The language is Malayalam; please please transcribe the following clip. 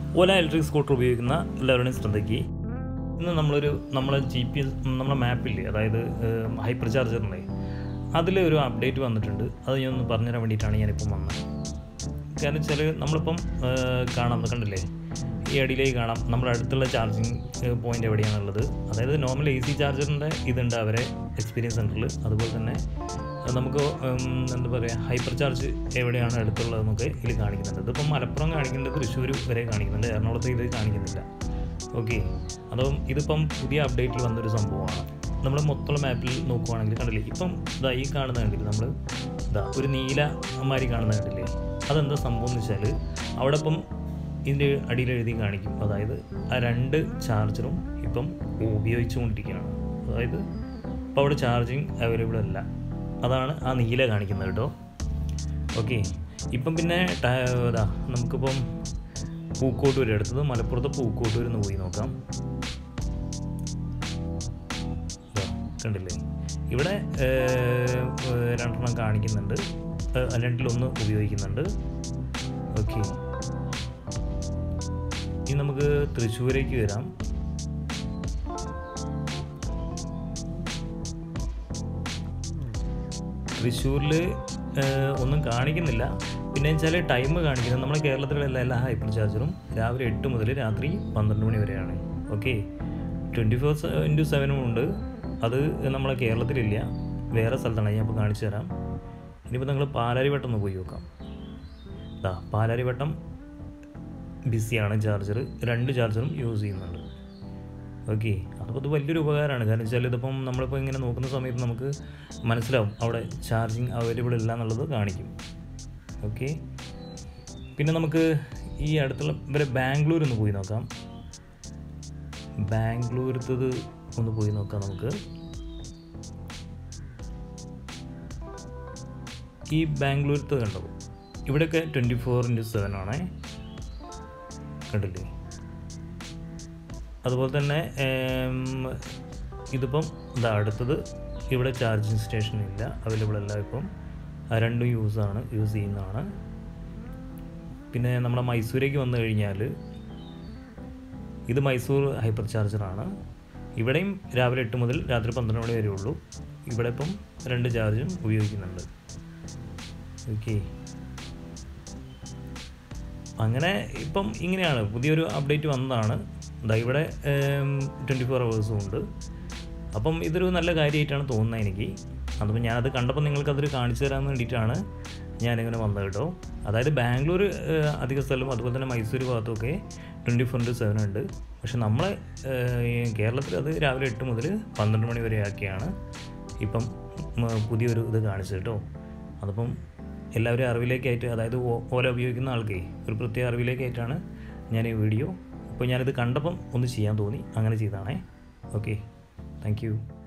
ഓല ഇലക്ട്രിക് സ്കൂട്ടർ ഉപയോഗിക്കുന്ന എല്ലാവരുടെയും ശ്രദ്ധയ്ക്ക് ഇന്ന് നമ്മളൊരു നമ്മളെ ജി പി എസ് നമ്മളെ മാപ്പില്ലേ അതായത് ഹൈപ്പർ ചാർജറിൻ്റെ അതിൽ ഒരു അപ്ഡേറ്റ് വന്നിട്ടുണ്ട് അത് ഞാൻ ഒന്ന് പറഞ്ഞുതരാൻ വേണ്ടിയിട്ടാണ് ഞാനിപ്പം വന്നത് കാരണം വെച്ചാൽ നമ്മളിപ്പം ഏഹ്, കാണാം കണ്ടില്ലേ ഈ അടിയിലേക്ക് കാണാം നമ്മുടെ അടുത്തുള്ള ചാർജിങ് പോയിന്റ് എവിടെയാണുള്ളത് അതായത് നോർമൽ എ സി ചാർജറിൻ്റെ ഇതുണ്ട് അവരെ എക്സ്പീരിയൻസ് സെൻറ്ററിൽ അതുപോലെ തന്നെ ഏഹ്, നമുക്ക് ഉം, എന്താ പറയുക ഹൈപ്പർ ചാർജ് എവിടെയാണ് അടുത്തുള്ളതെന്നൊക്കെ ഇതിൽ കാണിക്കുന്നുണ്ട് ഇതിപ്പം മലപ്പുറം കാണിക്കുന്നുണ്ട് തൃശ്ശൂർ വരെ കാണിക്കുന്നുണ്ട് എറണാകുളത്ത് ഇത് കാണിക്കുന്നില്ല ഓക്കെ അപ്പം ഇതിപ്പം പുതിയ അപ്ഡേറ്റിൽ വന്നൊരു സംഭവമാണ് നമ്മൾ മൊത്തമുള്ള മാപ്പിൽ നോക്കുവാണെങ്കിൽ കണ്ടില്ലേ ഇപ്പം ഇതാ ഈ കാണുന്ന കണ്ടില്ലേ നമ്മൾ ഇതാ ഒരു നീല മാതിരി കാണുന്ന കണ്ടില്ലേ അതെന്താ സംഭവം എന്ന് വെച്ചാൽ അവിടെ ഇപ്പം ഇതിൻ്റെ അടിയിൽ എഴുതി കാണിക്കും അതായത് ആ രണ്ട് ചാർജറും ഇപ്പം ഉപയോഗിച്ചുകൊണ്ടിരിക്കുകയാണ് അതായത് ഇപ്പോൾ അവിടെ ചാർജിങ് അവൈലബിൾ അല്ല അതാണ് ആ നീല കാണിക്കുന്നത് കേട്ടോ ഓക്കെ ഇപ്പം പിന്നെ ട- ഇതാ നമുക്കിപ്പം പൂക്കോട്ടൂർ എടുത്തത് മലപ്പുറത്ത് പൂക്കോട്ടൂർ എന്ന് പോയി നോക്കാം ഇതാ, കണ്ടില്ലേ ഇവിടെ ഏർ, ഏർ, രണ്ടെണ്ണം കാണിക്കുന്നുണ്ട് ഏർ, രണ്ടിലൊന്ന് ഉപയോഗിക്കുന്നുണ്ട് ഓക്കെ ഇനി നമുക്ക് തൃശ്ശൂരേക്ക് വരാം തൃശ്ശൂരിൽ ഒന്നും കാണിക്കുന്നില്ല പിന്നെ വെച്ചാൽ ടൈം കാണിക്കുന്നത് നമ്മുടെ കേരളത്തിലുള്ള എല്ലാ എല്ലാ ഹൈപ്പർ ചാർജറും രാവിലെ എട്ട് മുതൽ രാത്രി പന്ത്രണ്ട് മണി വരെയാണ് ഓക്കെ ട്വൻറ്റി ഫോർ ഇൻറ്റു സെവനും ഉണ്ട് അത് നമ്മളെ കേരളത്തിലില്ല വേറെ സ്ഥലത്താണ് ഞാൻ ഇപ്പോൾ കാണിച്ചു തരാം ഇനിയിപ്പോൾ നിങ്ങൾ പാലാരിവട്ടം ഒന്ന് പോയി നോക്കാം ദാ പാലാരിവട്ടം ബിസിയാണ് ചാർജർ രണ്ട് ചാർജറും യൂസ് ചെയ്യുന്നുണ്ട് ഓക്കെ അപ്പോൾ ഇത് വലിയൊരു ഉപകാരമാണ് കാരണം വെച്ചാൽ ഇതിപ്പം നമ്മളിപ്പോൾ ഇങ്ങനെ നോക്കുന്ന സമയത്ത് നമുക്ക് മനസ്സിലാവും അവിടെ ചാർജിങ് അവൈലബിൾ ഇല്ല എന്നുള്ളത് കാണിക്കും ഓക്കെ പിന്നെ നമുക്ക് ഈ അടുത്തുള്ള ഇവരെ ബാംഗ്ലൂർ ഒന്ന് പോയി നോക്കാം ബാംഗ്ലൂരത്തത് ഒന്ന് പോയി നോക്കാം നമുക്ക് ഈ ബാംഗ്ലൂരത്ത് കണ്ടോ ഇവിടെയൊക്കെ ട്വൻറ്റി ഫോർ ഇൻറ്റു സെവൻ ആണേ കണ്ടില്ലേ അതുപോലെ തന്നെ ഏം, ഇതിപ്പം ഇതാ അടുത്തത് ഇവിടെ ചാർജിങ് സ്റ്റേഷൻ ഇല്ല അവൈലബിൾ അല്ല ഇപ്പം ആ രണ്ടും യൂസാണ് യൂസ് ചെയ്യുന്നതാണ് പിന്നെ നമ്മുടെ മൈസൂരേക്ക് വന്നു കഴിഞ്ഞാൽ ഇത് മൈസൂർ ഹൈപ്പർ ചാർജറാണ് ഇവിടെയും രാവിലെ എട്ട് മുതൽ രാത്രി പന്ത്രണ്ട് മണി വരെ ഉള്ളൂ ഇവിടെ ഇപ്പം രണ്ട് ചാർജും ഉപയോഗിക്കുന്നുണ്ട് ഓക്കെ അങ്ങനെ ഇപ്പം ഇങ്ങനെയാണ് പുതിയൊരു അപ്ഡേറ്റ് വന്നതാണ് എന്താ ഇവിടെ ട്വൻറ്റി ഫോർ അവേഴ്സും ഉണ്ട് അപ്പം ഇതൊരു നല്ല കാര്യമായിട്ടാണ് തോന്നുന്നത് എനിക്ക് അതപ്പോൾ ഞാനത് കണ്ടപ്പോൾ നിങ്ങൾക്ക് അതൊരു കാണിച്ചു തരാൻ വേണ്ടിയിട്ടാണ് ഞാനിങ്ങനെ വന്നത് കേട്ടോ അതായത് ബാംഗ്ലൂർ ഏഹ്, അധിക സ്ഥലവും അതുപോലെ തന്നെ മൈസൂർ ഭാഗത്തുമൊക്കെ ട്വൻറ്റി ഫോർ ഇൻറ്റു സെവൻ ഉണ്ട് പക്ഷെ നമ്മളെ ഏഹ്, ഈ കേരളത്തിൽ അത് രാവിലെ എട്ട് മുതൽ പന്ത്രണ്ട് മണി വരെ ആക്കിയാണ് ഇപ്പം ഉം, പുതിയൊരു ഇത് കാണിച്ചത് കേട്ടോ അതപ്പം എല്ലാവരും അറിവിലേക്കായിട്ട് അതായത് ഓ- ഓല ഉപയോഗിക്കുന്ന ആൾക്കേ ഒരു പ്രത്യേക അറിവിലേക്കായിട്ടാണ് ഞാൻ ഈ വീഡിയോ അപ്പോൾ ഞാനിത് കണ്ടപ്പം ഒന്ന് ചെയ്യാൻ തോന്നി അങ്ങനെ ചെയ്താണേ ഓക്കെ താങ്ക് യു